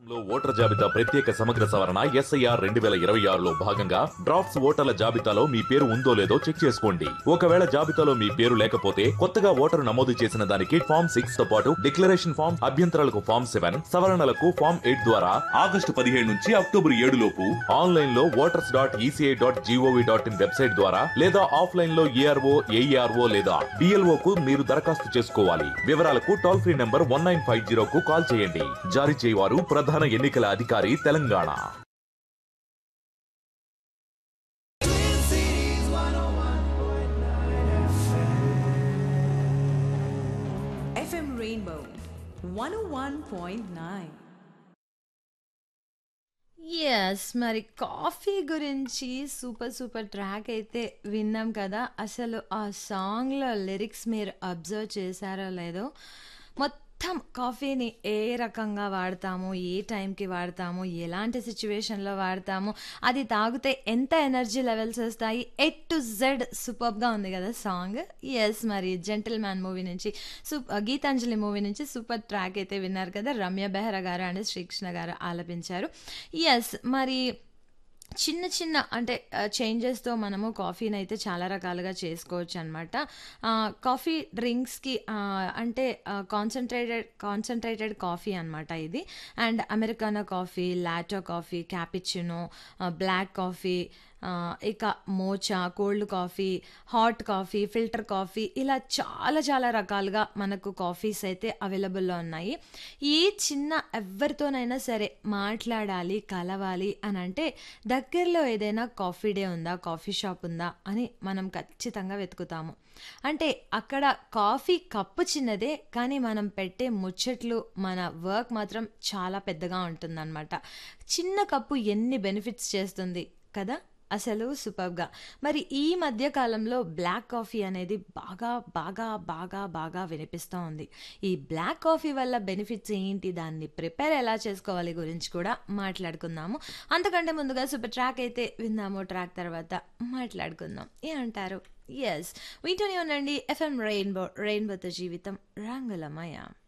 లో ఓటర్ జాబితా ప్రత్యేక సమగ్ర సవరణ ఎస్ఐఆర్ రెండు వేల ఇరవై ఆరులో భాగంగా డ్రాఫ్ట్స్ ఓటర్ల జాబితాలో మీ పేరు ఉందో లేదో చెక్ చేసుకోండి ఒకవేళ జాబితాలో మీ పేరు లేకపోతే కొత్తగా ఓటరు నమోదు చేసిన దానికి ఫామ్ సిక్స్ తో పాటు డిక్లరేషన్ ఫామ్ అభ్యంతరాలకు ఫామ్ సెవెన్ సవరణలకు ఫామ్ ఎయిట్ ద్వారా ఆగస్టు పదిహేడు నుంచి అక్టోబర్ ఏడు లోపు ఆన్లైన్ లో voters dot ECI dot gov dot in website ద్వారా లేదా ఆఫ్లైన్ లో ఏఆర్ఓ ఏఈఆర్ఓ లేదా డిఎల్ఓ కు మీరు దరఖాస్తు చేసుకోవాలి వివరాలకు toll free number one nine five zero కు కాల్ చేయండి జారీ చేయవారు ప్రధాన ఎన్నికల అధికారి తెలంగాణ FM Rainbow 101.9. ఎస్ మరి కాఫీ గురించి సూపర్ సూపర్ ట్రాక్ అయితే విన్నాం కదా అసలు ఆ సాంగ్లో లిరిక్స్ మీరు అబ్జర్వ్ చేశారో లేదో మొత్తం కాఫీని ఏ రకంగా వాడతాము ఏ టైంకి వాడతాము ఎలాంటి సిచ్యువేషన్లో వాడతాము అది తాగితే ఎంత ఎనర్జీ లెవెల్స్ వస్తాయి ఎట్ టు జెడ్ సూపర్గా ఉంది కదా సాంగ్ ఎస్ మరి జెంటిల్ మ్యాన్ మూవీ నుంచి సూప్ గీతాంజలి మూవీ నుంచి సూపర్ ట్రాక్ అయితే విన్నారు కదా రమ్య బెహ్రా గారు అండ్ శ్రీకృష్ణ గారు ఆలపించారు ఎస్ మరి చిన్న చిన్న అంటే చేంజెస్తో మనము కాఫీని అయితే చాలా రకాలుగా చేసుకోవచ్చు అనమాట కాఫీ డ్రింక్స్కి అంటే కాన్సన్ట్రేటెడ్ కాన్సన్ట్రేటెడ్ కాఫీ అనమాట ఇది and Americano coffee latte coffee cappuccino black coffee ఆ, ఇక mocha cold coffee hot coffee filter coffee ఇలా చాలా చాలా రకాలుగా మనకు కాఫీస్ అయితే అవైలబుల్లో ఉన్నాయి ఏ చిన్న ఎవరితోనైనా సరే మాట్లాడాలి కలవాలి అని అంటే దగ్గరలో ఏదైనా కాఫీ డే ఉందా కాఫీ షాప్ ఉందా అని మనం ఖచ్చితంగా వెతుకుతాము అంటే అక్కడ కాఫీ కప్పు చిన్నదే కానీ మనం పెట్టే ముచ్చట్లు మన వర్క్ మాత్రం చాలా పెద్దగా ఉంటుందన్నమాట చిన్న కప్పు ఎన్ని బెనిఫిట్స్ చేస్తుంది కదా అసలు సూపర్గా మరి ఈ మధ్య కాలంలో బ్లాక్ కాఫీ అనేది బాగా బాగా బాగా బాగా వినిపిస్తూ ఉంది ఈ బ్లాక్ కాఫీ వల్ల బెనిఫిట్స్ ఏంటి దాన్ని ప్రిపేర్ ఎలా చేసుకోవాలి గురించి కూడా మాట్లాడుకుందాము అంతకంటే ముందుగా సూపర్ ట్రాక్ అయితే విందాము ట్రాక్ తర్వాత మాట్లాడుకుందాం ఏమంటారు ఎస్ వింటూనే ఉండండి ఎఫ్ఎం రెయిన్బో రెయిన్బోతో జీవితం రంగులమయ